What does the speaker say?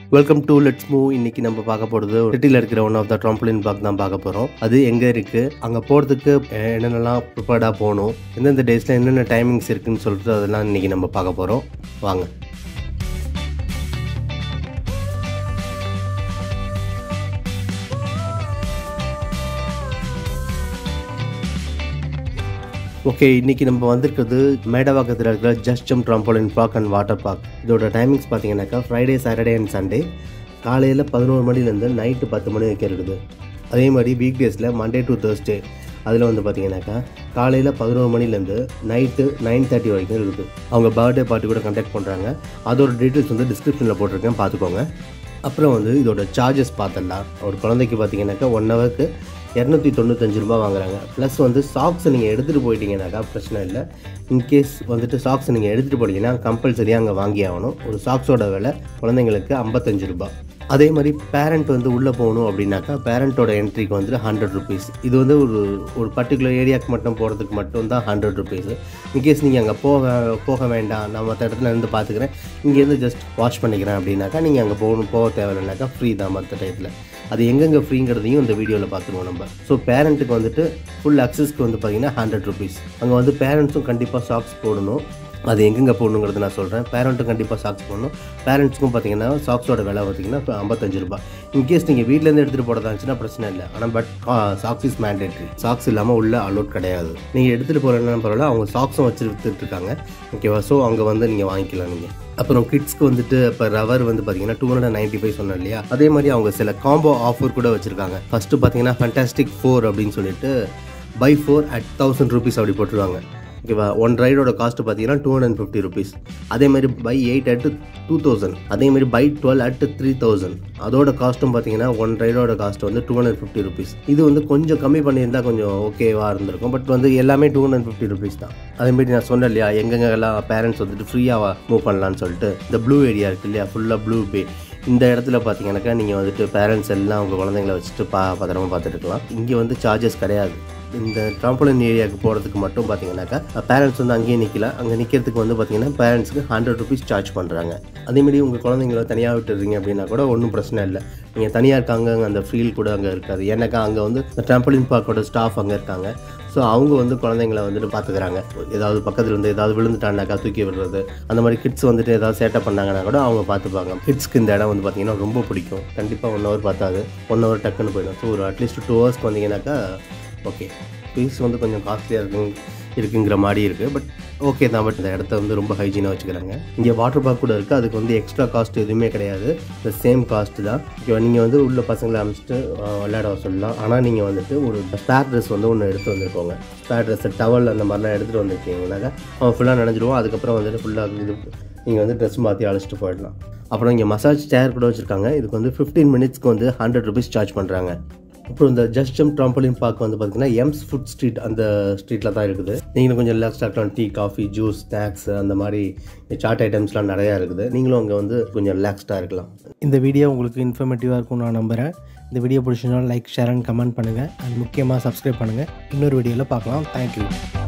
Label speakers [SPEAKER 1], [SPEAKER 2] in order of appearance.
[SPEAKER 1] welcome to let's move இன்னைக்கு நம்ம பார்க்க போகிறது சிட்டியில் இருக்கிற one of the trampoline park தான் பார்க்க போகிறோம் அது எங்கே இருக்குது அங்கே போகிறதுக்கு என்னென்னலாம் ப்ரிப்பேர்டாக போகணும் எந்தெந்த டேஸில் என்னென்ன டைமிங்ஸ் இருக்குன்னு சொல்லிட்டு அதெல்லாம் இன்னைக்கு நம்ம பார்க்க போகிறோம் வாங்க ஓகே இன்னைக்கு நம்ம வந்திருக்கிறது மேடவாக்கத்தில் இருக்கிற just jump trampoline park and water park இதோட டைமிங்ஸ் பார்த்தீங்கன்னாக்கா ஃப்ரைடே சாட்டர்டே அண்ட் சண்டே காலையில் பதினோரு மணிலேருந்து நைட்டு பத்து மணி வரைக்கும் இருக்குது அதே மாதிரி வீக் டேஸில் மண்டே டு தேர்ஸ்டே அதில் வந்து பார்த்தீங்கன்னாக்கா காலையில் பதினோரு மணிலேருந்து நைட்டு நைன் தேர்ட்டி வரைக்கும் இருக்குது அவங்க பர்த்டே பார்ட்டி கூட கண்டக்ட் பண்ணுறாங்க அதோட டீட்டெயில்ஸ் வந்து டிஸ்கிரிப்ஷனில் போட்டிருக்கேன் பார்த்துக்கோங்க அப்புறம் வந்து இதோட சார்ஜஸ் பார்த்துடலாம் ஒரு குழந்தைக்கு பார்த்தீங்கன்னாக்கா ஒன் ஹவருக்கு இரநூத்தி தொண்ணூத்தஞ்சு ரூபா வாங்குறாங்க ப்ளஸ் வந்து சாக்ஸ் நீங்கள் எடுத்துகிட்டு போயிட்டீங்கன்னாக்கா பிரச்சனை இல்லை இன்கேஸ் வந்துட்டு சாக்ஸ் நீங்கள் எடுத்துகிட்டு போனீங்கன்னா கம்பல்சரியாக அங்கே வாங்கி ஆகணும் ஒரு சாக்ஸோட விலை குழந்தைங்களுக்கு ஐம்பத்தஞ்சு ரூபா அதே மாதிரி பேரண்ட் வந்து உள்ளே போகணும் அப்படின்னாக்கா பேரண்ட்டோட என்ட்ரிக்கு வந்துட்டு ஹண்ட்ரட் ருபீஸ் இது வந்து ஒரு ஒரு பர்டிகுலர் ஏரியாவுக்கு மட்டும் போகிறதுக்கு மட்டும் தான் ஹண்ட்ரட் ருபீஸ் இன்கேஸ் நீங்கள் அங்கே போக போக வேண்டாம் நான் மற்ற இடத்துல இருந்து பார்த்துக்கிறேன் இங்கேருந்து ஜஸ்ட் வாஷ் பண்ணிக்கிறேன் அப்படின்னாக்கா நீங்கள் அங்கே போகணும் போக தேவையில்லைனாக்கா ஃப்ரீ தான் மற்ற டயத்தில் அது எங்கெங்கே ஃப்ரீங்கிறதையும் இந்த வீடியோவில் பார்த்துருவோம் நம்ம ஸோ பேரண்ட்டுக்கு வந்துட்டு ஃபுல் அக்சஸ்க்கு வந்து பார்த்தீங்கன்னா ஹண்ட்ரட் ருபீஸ் அங்கே வந்து பேரண்ட்ஸும் கண்டிப்பாக சாக்ஸ் போடணும் அது எங்கெங்கே போடணுங்கிறது நான் சொல்கிறேன் பேரண்ட்டும் கண்டிப்பாக சாக்ஸ் போடணும் பேரண்ட்ஸ்க்கும் பார்த்தீங்கன்னா சாக்ஸோட விலை பார்த்தீங்கன்னா இப்போ ஐம்பத்தஞ்சு ரூபாய் இன்கேஸ் நீங்கள் வீட்டிலேருந்து எடுத்துகிட்டு போகிறதா இருந்துச்சுன்னா பிரச்சனை இல்லை ஆனால் but socks is mandatory socks இல்லாமல் உள்ள அலோட் கிடையாது நீங்கள் எடுத்துகிட்டு போகிறேன்னா பரவாயில்ல அவங்க சாக்ஸும் வச்சு வித்துட்டு இருக்காங்க ஓகேவா ஸோ அங்கே வந்து நீங்கள் வாங்கிக்கலாம் நீங்கள் அப்புறம் கிட்ஸ்க்கு வந்துட்டு இப்போ ரவர் வந்து பார்த்தீங்கன்னா டூ ஹண்ட்ரட் நைன்ட்டி ஃபைவ் சொன்னேன் இல்லையா அதே மாதிரி அவங்க சில காம்போ ஆஃபர் கூட வச்சுருக்காங்க ஃபஸ்ட்டு பார்த்தீங்கன்னா ஃபண்டாஸ்டிக் ஃபோர் அப்படின்னு சொல்லிட்டு by four at thousand rupees அப்படி போட்டுருவாங்க ஓகேவா ஒன் ரைடோட காஸ்ட் பார்த்தீங்கன்னா டூ ஹண்ட்ரட் ஃபிஃப்டி ருபீஸ் அதே மாதிரி by eight at two thousand அதே மாதிரி by twelve at three thousand அதோட காஸ்ட்டும் பார்த்தீங்கன்னா ஒன் ரைடோட காஸ்ட் வந்து டூ ஹண்ட்ரட் ஃபிஃப்டி ருபீஸ் இது வந்து கொஞ்சம் கம்மி பண்ணியிருந்தா கொஞ்சம் ஓகேவா இருந்திருக்கும் பட் வந்து எல்லாமே டூ ஹண்ட்ரட் ஃபிஃப்டி ருபீஸ் தான் அதேமாரி நான் சொன்னேன் இல்லையா எங்கெங்கெல்லாம் பேரண்ட்ஸ் வந்துட்டு ஃப்ரீயாக மூவ் பண்ணலான்னு சொல்லிட்டு இந்த ப்ளூ ஏரியா இருக்கு இல்லையா ஃபுல்லாக ப்ளூ பே இந்த இடத்துல பார்த்தீங்கன்னாக்கா நீங்கள் வந்துட்டு பேரண்ட்ஸ் எல்லாம் உங்கள் குழந்தைங்கள வச்சுட்டு பா பத்திரமா பார்த்துட்டு இருக்கலாம் இங்கே வந்து சார்ஜஸ் கிடையாது இந்த ட்ராம்பலின் ஏரியாவுக்கு போகிறதுக்கு மட்டும் பார்த்தீங்கன்னாக்கா பேரண்ட்ஸ் வந்து அங்கேயே நிற்கலாம் அங்கே நிற்கிறதுக்கு வந்து பார்த்தீங்கன்னா பேரண்ட்ஸ்க்கு ஹண்ட்ரட் ருபீஸ் சார்ஜ் பண்ணுறாங்க அதேமாரி உங்கள் குழந்தைங்கள தனியாக விட்டுறீங்க அப்படின்னா கூட ஒன்றும் பிரச்சனை இல்லை நீங்கள் தனியாக இருக்காங்க அந்த ஃபீல் கூட அங்கே இருக்காது ஏன்னாக்கா அங்கே வந்து இந்த ட்ராம்பலின் பார்க்கோட ஸ்டாஃப் அங்கே இருக்காங்க ஸோ அவங்க வந்து குழந்தைங்கள வந்துட்டு பார்த்துக்கிறாங்க ஏதாவது பக்கத்தில் இருந்து ஏதாவது விழுந்துட்டானாக்கா தூக்கி விடுறது அந்த மாதிரி கிட்ஸ் வந்துட்டு ஏதாவது சேட்டை பண்ணாங்கன்னா கூட அவங்க பார்த்துப்பாங்க கிட்ஸ்க்கு இந்த இடம் வந்து பார்த்தீங்கன்னா ரொம்ப பிடிக்கும் கண்டிப்பாக ஒன் ஹவர் பார்த்தாது ஒன் ஹவர் டக்குன்னு போயிடும் ஸோ ஒரு அட்லீஸ்ட் டூ ஹவர்ஸ்க்கு வந்தீங்கன்னாக்கா ஓகே ஃபீஸ் வந்து கொஞ்சம் காஸ்ட்லியாக இருக்கும் இருக்குங்கிற மாதிரி இருக்குது பட் ஓகே தான் பட் இந்த இடத்த வந்து ரொம்ப ஹைஜீனாக வச்சுக்கிறாங்க இங்கே வாட்டர் பார்க் கூட இருக்குது அதுக்கு வந்து எக்ஸ்ட்ரா காஸ்ட் எதுவுமே கிடையாது இந்த சேம் காஸ்ட் தான் ஓகேவா நீங்கள் வந்து உள்ள பசங்களை அனுப்பிச்சிட்டு விளையாட சொல்லலாம் ஆனால் நீங்கள் வந்துட்டு ஒரு ஸ்பேர் ட்ரெஸ் வந்து ஒன்று எடுத்து வந்திருக்கோங்க ஸ்பேர் ட்ரெஸ் டவல் அந்த மாதிரிலாம் எடுத்துகிட்டு வந்திருக்கீங்கன்னாக்கா அவன் ஃபுல்லாக நினைஞ்சிருவோம் அதுக்கப்புறம் வந்துட்டு ஃபுல்லாக இது நீங்கள் வந்து ட்ரெஸ் மாற்றி அழைச்சிட்டு போயிடலாம் அப்புறம் இங்கே மசாஜ் சேர் கூட வச்சுருக்காங்க இதுக்கு வந்து ஃபிஃப்டீன் மினிட்ஸ்க்கு வந்து ஹண்ட்ரட் ருபீஸ் சார்ஜ் பண்ணுறாங்க அப்புறம் இந்த ஜஸ்ட் ஜம் ட்ராம்பலின் பார்க் வந்து பார்த்தீங்கன்னா எம்ஸ் ஃபுட் ஸ்ட்ரீட் அந்த ஸ்ட்ரீட்டில் தான் இருக்குது நீங்களும் கொஞ்சம் ரிலாக்ஸ்டாக இருக்கலாம் டீ காஃபி ஜூஸ் ஸ்நாக்ஸ் அந்த மாதிரி சாட் ஐட்டம்ஸ்லாம் நிறையா இருக்குது நீங்களும் அங்கே வந்து கொஞ்சம் ரிலாக்ஸ்டாக இருக்கலாம்
[SPEAKER 2] இந்த வீடியோ உங்களுக்கு இன்ஃபர்மேட்டிவாக இருக்கும் நான் நம்புகிறேன் இந்த வீடியோ பிடிச்சிருந்தாலும் லைக் ஷேர் அண்ட் கமெண்ட் பண்ணுங்கள் அண்ட் முக்கியமாக சப்ஸ்கிரைப் பண்ணுங்கள் இன்னொரு வீடியோவில் பார்க்கலாம் தேங்க்யூ